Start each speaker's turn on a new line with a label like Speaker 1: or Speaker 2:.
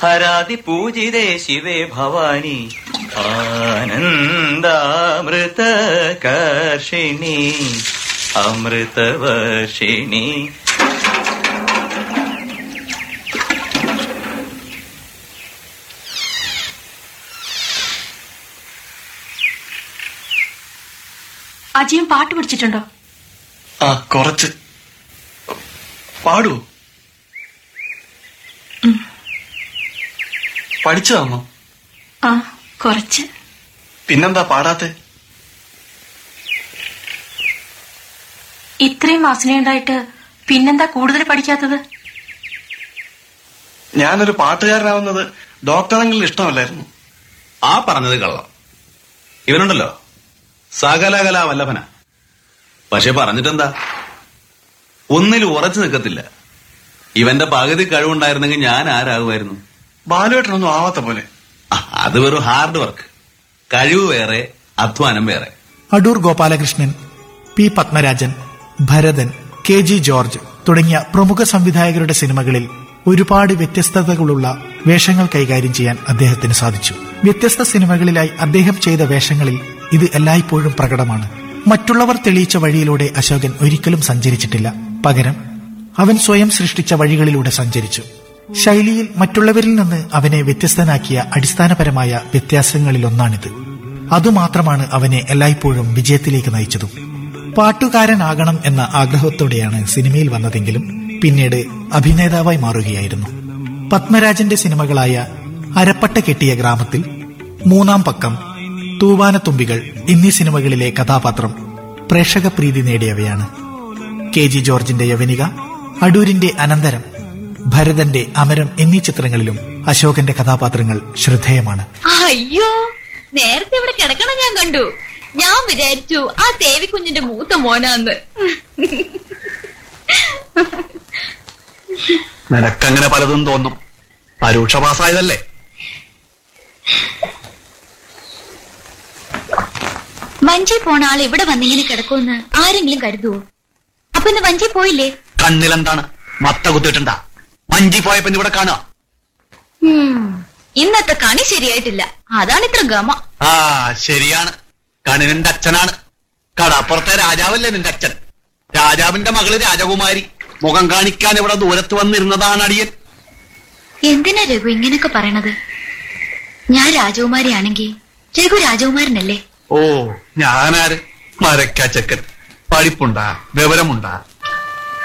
Speaker 1: ഹരാതി പൂജിതേ ശിവേ ഭവാനി ആനന്ദാമൃത കർഷിണി അമൃതവർഷിണി
Speaker 2: അജയൻ പാട്ട് പഠിച്ചിട്ടുണ്ടോ
Speaker 3: ആ കുറച്ച് പാടൂ പഠിച്ചതാണോ
Speaker 2: ആ കുറച്ച്
Speaker 3: പിന്നെന്താ പാടാത്തെ
Speaker 2: ഇത്രയും വാസനയുണ്ടായിട്ട് പിന്നെന്താ കൂടുതൽ പഠിക്കാത്തത്
Speaker 3: ഞാനൊരു പാട്ടുകാരനാവുന്നത് ഡോക്ടറെങ്കിലും ഇഷ്ടമല്ലായിരുന്നു
Speaker 4: ആ പറഞ്ഞത് കള്ളം ഇവനുണ്ടല്ലോ സകലകല വല്ലഭന പക്ഷെ പറഞ്ഞിട്ടെന്താ ഒന്നിലും ഉറച്ചു നിൽക്കത്തില്ല ഇവന്റെ പകുതി കഴിവുണ്ടായിരുന്നെങ്കിൽ ഞാൻ ആരാകുമായിരുന്നു
Speaker 3: ബാലുവേട്ടനൊന്നും ആവാത്ത പോലെ
Speaker 4: ആ, അത് വെറും ഹാർഡ് വർക്ക് കഴിവ് വേറെ അധ്വാനം വേറെ
Speaker 5: Adoor Gopalakrishnan P Padmarajan Bharathan K G George തുടങ്ങിയ പ്രമുഖ സംവിധായകരുടെ സിനിമകളിൽ ഒരുപാട് വ്യത്യസ്തതകളുള്ള വേഷങ്ങൾ കൈകാര്യം ചെയ്യാൻ അദ്ദേഹത്തിന് സാധിച്ചു വ്യത്യസ്ത സിനിമകളിലായി അദ്ദേഹം ചെയ്ത വേഷങ്ങളിൽ ഇത് എല്ലായ്പ്പോഴും പ്രകടമാണ് മറ്റുള്ളവർ തെളിയിച്ച വഴിയിലൂടെ അശോകൻ ഒരിക്കലും സഞ്ചരിച്ചിട്ടില്ല പകരം അവൻ സ്വയം സൃഷ്ടിച്ച വഴികളിലൂടെ സഞ്ചരിച്ചു ശൈലിയിൽ മറ്റുള്ളവരിൽ നിന്ന് അവനെ വ്യത്യസ്തനാക്കിയ അടിസ്ഥാനപരമായ വ്യത്യാസങ്ങളിലൊന്നാണിത് അതുമാത്രമാണ് അവനെ എല്ലായ്പ്പോഴും വിജയത്തിലേക്ക് നയിച്ചതും പാട്ടുകാരനാകണം എന്ന ആഗ്രഹത്തോടെയാണ് സിനിമയിൽ വന്നതെങ്കിലും പിന്നീട് അഭിനേതാവായി മാറുകയായിരുന്നു പത്മരാജന്റെ സിനിമകളായ അരപ്പട്ട കെട്ടിയ ഗ്രാമത്തിൽ മൂന്നാം പക്കം തൂവാനത്തുമ്പികൾ എന്നീ സിനിമകളിലെ കഥാപാത്രം പ്രേക്ഷക പ്രീതി നേടിയവയാണ് കെ ജി ജോർജിന്റെ യവനിക അടൂരിന്റെ അനന്തരം ഭരതന്റെ അമരം എന്നീ ചിത്രങ്ങളിലും അശോകന്റെ കഥാപാത്രങ്ങൾ ശ്രദ്ധേയമാണ്
Speaker 6: അയ്യോ നേരത്തെ ഇവിടെ കിടക്കണം ഞാൻ കണ്ടു ഞാൻ വിചാരിച്ചു ആ ദേവിക്കുഞ്ഞിന്റെ മൂത്ത മോനാന്ന്
Speaker 7: നിനക്കങ്ങനെ പലതും തോന്നും പരീക്ഷ പാസ്സായതല്ലേ
Speaker 6: വഞ്ചി പോണ ആൾ ഇവിടെ വന്നിങ്ങനെ കിടക്കുമെന്ന് ആരെങ്കിലും കരുതുവോ അപ്പൊ ഇന്ന് വഞ്ചി പോയില്ലേ
Speaker 7: കണ്ണിലെന്താണ് മത്ത കുത്തിയിട്ടുണ്ടാ മഞ്ചി പോയപ്പോ ഇന്ന് ഇവിടെ കാണുക
Speaker 6: ഉം, ഇന്നത്തെ കണി ശരിയായിട്ടില്ല അതാണ് ഇത്ര ഗമ
Speaker 7: ആ ശരിയാണ് കണി നിന്റെ അച്ഛനാണ് കടപ്പുറത്തെ രാജാവല്ലേ നിന്റെ അച്ഛൻ രാജാവിന്റെ മകള് രാജകുമാരി മുഖം കാണിക്കാൻ ഇവിടെ ദൂരത്ത് വന്നിരുന്നതാണ് അടിയൻ
Speaker 6: എന്തിനാ രഘു ഇങ്ങനെയൊക്കെ പറയണത് ഞാൻ രാജകുമാരിയാണെങ്കിൽ രഘു രാജകുമാരനല്ലേ
Speaker 7: ഓ ഞാനാര് മരക്കാച്ചക്കൻ പഠിപ്പുണ്ടാ വിവരമുണ്ടാ